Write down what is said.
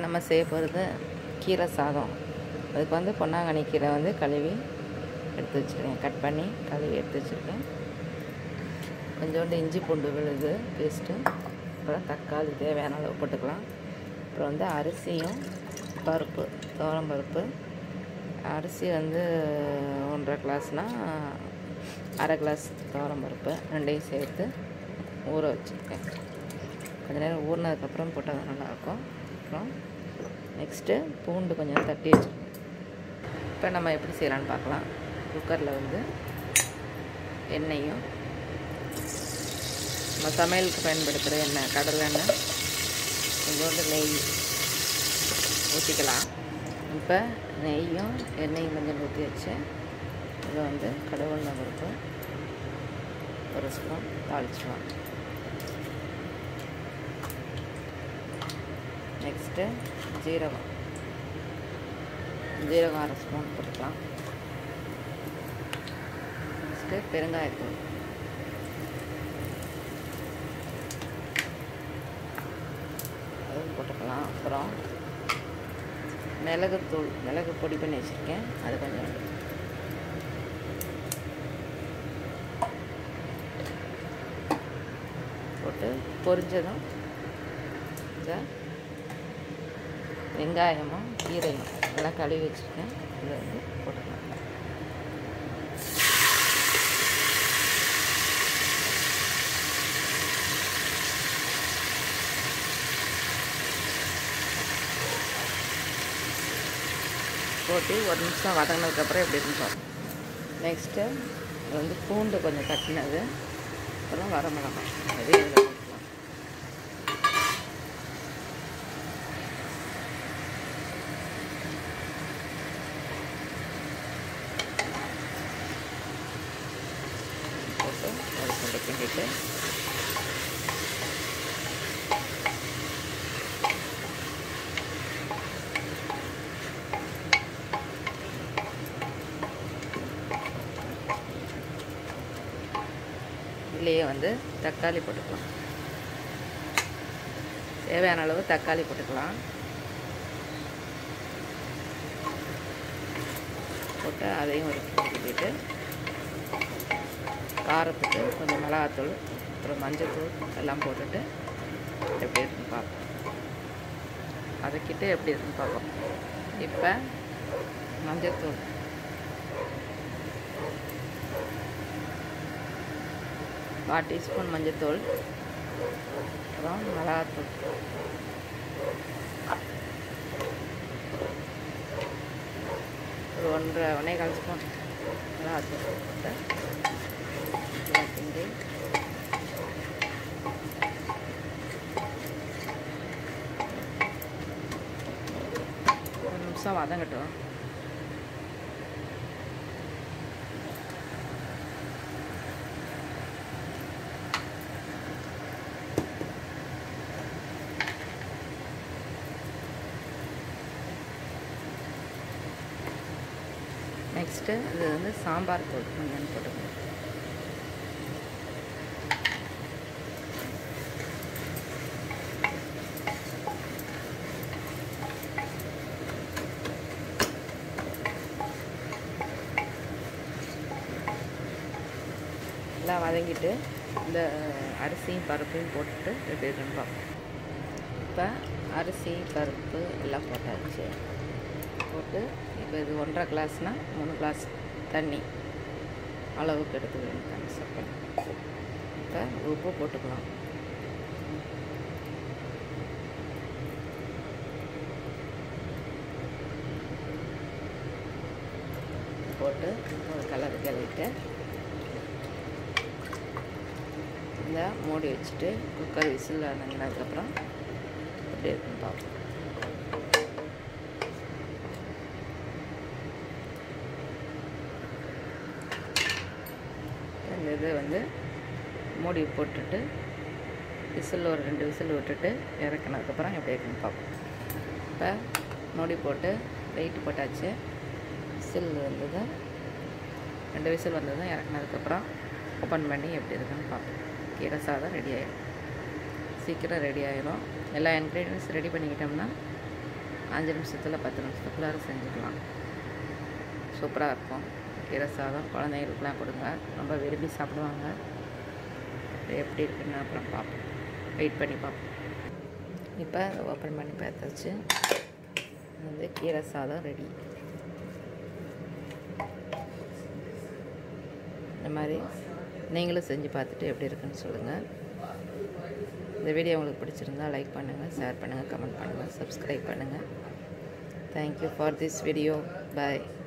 நம்ம செய்ய போகிறது கீரை சாதம் அதுக்கு வந்து பொன்னாங்கண்ணி கீரை வந்து கழுவி எடுத்து வச்சுருக்கேன் கட் பண்ணி கழுவி எடுத்து வச்சுருக்கேன் கொஞ்சோண்டு இஞ்சி பூண்டு விழுது பேஸ்ட்டு அப்புறம் தக்காளி தேவையான அளவு போட்டுக்கலாம் அப்புறம் வந்து அரிசியும் பருப்பு துவரம் பருப்பு அரிசி வந்து ஒன்றரை கிளாஸ்னால் அரை கிளாஸ் துவரம் பருப்பு ரெண்டையும் சேர்த்து ஊற வச்சுருக்கேன் கொஞ்ச நேரம் ஊறினதுக்கப்புறம் போட்டால் தான் நல்லாயிருக்கும் அப்புறம் நெக்ஸ்ட்டு பூண்டு கொஞ்சம் தட்டி வச்சுருக்கேன் இப்போ நம்ம எப்படி செய்யலான்னு பார்க்கலாம் குக்கரில் வந்து எண்ணெயும் நம்ம சமையலுக்கு பயன்படுத்துகிற எண்ணெய் கடலை எண்ணெய் கொஞ்சோண்டு நெய் ஊற்றிக்கலாம் இப்போ நெய்யும் எண்ணெயும் கொஞ்சம் ஊற்றி வச்சு இதை வந்து கடவுள் பருப்பு ஒரு ஸ்பூன் தாளிச்சிடுவோம் நெக்ஸ்ட்டு ஜீரகம் ஜீரகம் அரை ஸ்பூன் போட்டுக்கலாம் நெக்ஸ்ட்டு பெருங்காயத்தூள் அதுவும் போட்டுக்கலாம் அப்புறம் மிளகுத்தூள் மிளகு பொடி பண்ணி வச்சுருக்கேன் அது கொஞ்சம் போட்டு பொரிஞ்சதும் இந்த வெங்காயமும் கீரையும் எல்லாம் கழுவி வச்சுருக்கேன் இதை வந்து போட்டுக்கலாம் போட்டு ஒரு நிமிஷம் வதங்கினதுக்கப்புறம் எப்படி இருந்தோம் நெக்ஸ்ட்டு வந்து பூண்டு கொஞ்சம் தட்டினது அப்புறம் வரமிளகாய் அது இதில் போட்டுக்கலாம் போட்டு ஒரு கொண்டு கிண்டிட்டு இதுலேயே வந்து தக்காளி போட்டுக்கலாம் தேவையான அளவு தக்காளி போட்டுக்கலாம் போட்டு அதையும் ஒரு கிண்டிட்டு காரத்துக்கு கொஞ்சம் மிளகாத்தூள் அப்புறம் மஞ்சத்தூள் எல்லாம் போட்டுட்டு எப்படி இருக்குன்னு பார்ப்போம் வதக்கிட்டு எப்படி இருக்குன்னு பார்ப்போம் இப்போ மஞ்சத்தூள் கால் டீஸ்பூன் மஞ்சத்தூள் அப்புறம் மிளகாத்தூள் ஒரு ஒன்றரை ஒன்றே கால் ஸ்பூன் மிளகாத்தூள் போட்டு நல்லா கிண்டி ஒரு நிமிஷம் வதங்கட்டும் நெக்ஸ்ட்டு இது வந்து சாம்பார் தூள் கொஞ்சம் போட்டுக்கணும் எல்லாம் வதங்கிட்டு இந்த அரிசியும் பருப்பையும் போட்டுட்டு எப்படி இருக்குன்னு பார்ப்போம் இப்போ அரிசி பருப்பு எல்லாம் போட்டாச்சு போட்டு இப்போ இது ஒன்றரை கிளாஸ்னால் மூணு கிளாஸ் தண்ணி அளவுக்கு எடுத்து வேணும் தண்ணி சப்பை இப்போ உப்பு போட்டுக்கலாம் போட்டு ஒரு கலர் கிளறிட்டு இந்த மூடி வச்சுட்டு குக்கர் விசில் அடங்கினதுக்கப்புறம் எப்படி இருக்குன்னு பார்ப்போம் இந்த இது வந்து மூடி போட்டுட்டு விசில் ஒரு ரெண்டு விசில் விட்டுட்டு இறக்குனதுக்கப்புறம் எப்படி இருக்குன்னு பார்ப்போம் இப்போ மூடி போட்டு வெயிட் போட்டாச்சு விசில் வந்தது ரெண்டு விசில் வந்ததும் இறக்குனதுக்கப்புறம் ஓப்பன் பண்ணி எப்படி இருக்குன்னு பார்ப்போம் கீரை சாதம் ரெடி ஆகிடும் சீக்கிரம் ரெடி ஆகிடும் எல்லா இன்க்ரீடியன்ஸ் ரெடி பண்ணிக்கிட்டோம்னா அஞ்சு நிமிஷத்தில் பத்து நிமிஷத்துக்குள்ளார செஞ்சுக்கலாம் சூப்பராக இருக்கும் கீரை சாதம் குழந்தைங்களுக்குலாம் கொடுங்க ரொம்ப விரும்பி சாப்பிடுவாங்க இது எப்படி இருக்குன்னு அப்புறம் பார்ப்போம் வெயிட் பண்ணி பார்ப்போம் இப்போ ஓப்பன் பண்ணி பார்த்தாச்சு வந்து கீரை சாதம் ரெடி இந்த மாதிரி நீங்களும் செஞ்சு பார்த்துட்டு எப்படி இருக்குன்னு சொல்லுங்கள் இந்த வீடியோ உங்களுக்கு பிடிச்சிருந்தா லைக் பண்ணுங்கள் ஷேர் பண்ணுங்கள் கமெண்ட் பண்ணுங்கள் சப்ஸ்கிரைப் பண்ணுங்கள் thank you for this video bye